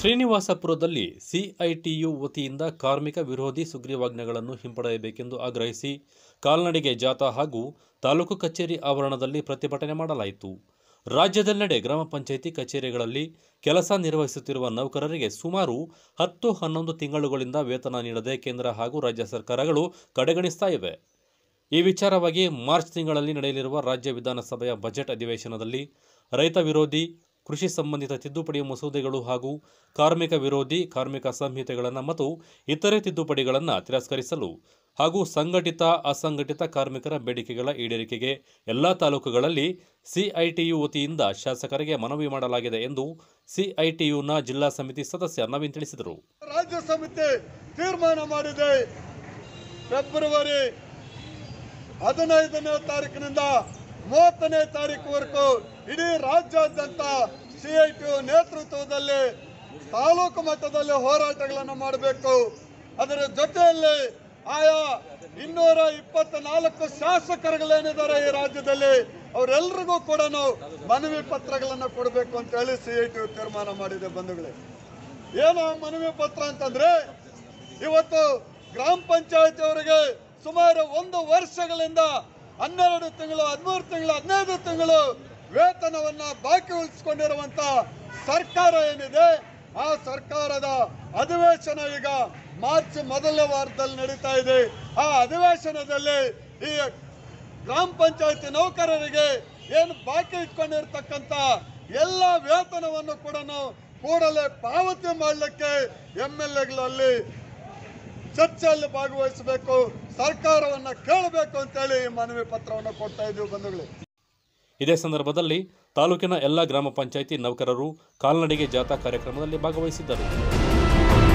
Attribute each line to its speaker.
Speaker 1: ಶ್ರೀನಿವಾಸಪುರದಲ್ಲಿ CITU ವತಿಯಿಂದ ಕಾರ್ಮಿಕ ವಿರೋಧಿ ಸುಗ್ರೀವಾಜ್ಞೆಗಳನ್ನು ಹಿಂಪಡೆಯಬೇಕೆಂದು ಆಗ್ರಹಿಸಿ ಕಾಲ್ನಡಿಗೆ ಜಾಥಾ ಹಾಗೂ ತಾಲೂಕು ಕಚೇರಿ ಆವರಣದಲ್ಲಿ ಪ್ರತಿಭಟನೆ ಮಾಡಲಾಯಿತು ರಾಜ್ಯದೆಲ್ಲೆಡೆ ಗ್ರಾಮ ಪಂಚಾಯಿತಿ ಕಚೇರಿಗಳಲ್ಲಿ ಕೆಲಸ ನಿರ್ವಹಿಸುತ್ತಿರುವ ನೌಕರರಿಗೆ ಸುಮಾರು ಹತ್ತು ಹನ್ನೊಂದು ತಿಂಗಳುಗಳಿಂದ ವೇತನ ನೀಡದೆ ಕೇಂದ್ರ ಹಾಗೂ ರಾಜ್ಯ ಸರ್ಕಾರಗಳು ಕಡೆಗಣಿಸ್ತಾ ಇವೆ ಈ ವಿಚಾರವಾಗಿ ಮಾರ್ಚ್ ತಿಂಗಳಲ್ಲಿ ನಡೆಯಲಿರುವ ರಾಜ್ಯ ವಿಧಾನಸಭೆಯ ಬಜೆಟ್ ಅಧಿವೇಶನದಲ್ಲಿ ರೈತ ವಿರೋಧಿ ಕೃಷಿ ಸಂಬಂಧಿತ ತಿದ್ದುಪಡಿ ಮಸೂದೆಗಳು ಹಾಗೂ ಕಾರ್ಮಿಕ ವಿರೋಧಿ ಕಾರ್ಮಿಕ ಸಂಹಿತೆಗಳನ್ನು ಮತ್ತು ಇತರೆ ತಿದ್ದುಪಡಿಗಳನ್ನು ತಿರಸ್ಕರಿಸಲು ಹಾಗೂ ಸಂಘಟಿತ ಅಸಂಘಟಿತ ಕಾರ್ಮಿಕರ ಬೇಡಿಕೆಗಳ ಈಡೇರಿಕೆಗೆ ಎಲ್ಲ ತಾಲೂಕುಗಳಲ್ಲಿ ಸಿಐಟಿಯು ವತಿಯಿಂದ ಶಾಸಕರಿಗೆ ಮನವಿ ಮಾಡಲಾಗಿದೆ ಎಂದು ಸಿಐಟಿಯುನ ಜಿಲ್ಲಾ ಸಮಿತಿ ಸದಸ್ಯ ನವೀನ್ ತಿಳಿಸಿದರು
Speaker 2: ರಾಜ್ಯ ಸಮಿತಿ ತೀರ್ಮಾನ ಮಾಡಿದೆ ಫೆಬ್ರವರಿ ಹದಿನೈದನೇ ತಾರೀಕಿನಿಂದ ಮೂವತ್ತನೇ ತಾರೀಕುವರೆಗೂ ಇಡೀ ರಾಜ್ಯಾದ್ಯಂತ ಸಿಐಟಿ ನೇತೃತ್ವದಲ್ಲಿ ತಾಲೂಕು ಮಟ್ಟದಲ್ಲಿ ಹೋರಾಟಗಳನ್ನು ಮಾಡಬೇಕು ಅದರ ಜೊತೆಯಲ್ಲಿ ಆಯಾ ಇನ್ನೂರ ಇಪ್ಪತ್ನಾಲ್ಕು ಶಾಸಕರುಗಳೇನಿದ್ದಾರೆ ಈ ರಾಜ್ಯದಲ್ಲಿ ಅವರೆಲ್ಲರಿಗೂ ಕೂಡ ಮನವಿ ಪತ್ರಗಳನ್ನು ಕೊಡಬೇಕು ಅಂತ ಹೇಳಿ ಸಿಐಟಿ ತೀರ್ಮಾನ ಮಾಡಿದೆ ಬಂಧುಗಳೇ ಏನು ಆ ಮನವಿ ಪತ್ರ ಅಂತಂದ್ರೆ ಇವತ್ತು ಗ್ರಾಮ ಪಂಚಾಯತಿ ಅವರಿಗೆ ಸುಮಾರು ಒಂದು ವರ್ಷಗಳಿಂದ ಹನ್ನೆರಡು ತಿಂಗಳು ಹದಿಮೂರು ತಿಂಗಳು ಹದಿನೈದು ತಿಂಗಳು ವೇತನವನ್ನ ಬಾಕಿ ಉಳಿಸ್ಕೊಂಡಿರುವಂತ ಸರ್ಕಾರ ಏನಿದೆ ಆ ಸರ್ಕಾರದ ಅಧಿವೇಶನ ಈಗ ಮಾರ್ಚ್ ಮೊದಲನೇ ವಾರದಲ್ಲಿ ನಡೀತಾ ಇದೆ ಆ ಅಧಿವೇಶನದಲ್ಲಿ ಈ ಗ್ರಾಮ ಪಂಚಾಯತಿ ನೌಕರರಿಗೆ ಏನು ಬಾಕಿ ಇಟ್ಕೊಂಡಿರ್ತಕ್ಕಂಥ ಎಲ್ಲ ವೇತನವನ್ನು ಕೂಡ ನಾವು ಕೂಡಲೇ ಪಾವತಿ ಮಾಡಲಿಕ್ಕೆ ಎಂ ಎಲ್ ಎಗಳಲ್ಲಿ ಚರ್ಚೆಯಲ್ಲಿ ಭಾಗವಹಿಸಬೇಕು ಸರ್ಕಾರವನ್ನ ಕೇಳಬೇಕು ಅಂತೇಳಿ ಈ ಮನವಿ ಪತ್ರವನ್ನು ಕೊಡ್ತಾ ಇದ್ದೀವಿ ಬಂಧುಗಳೇ
Speaker 1: ಇದೇ ಸಂದರ್ಭದಲ್ಲಿ ತಾಲೂಕಿನ ಎಲ್ಲ ಗ್ರಾಮ ಪಂಚಾಯಿತಿ ನೌಕರರು ಕಾಲ್ನಡಿಗೆ ಜಾಥಾ ಕಾರ್ಯಕ್ರಮದಲ್ಲಿ ಭಾಗವಹಿಸಿದ್ದರು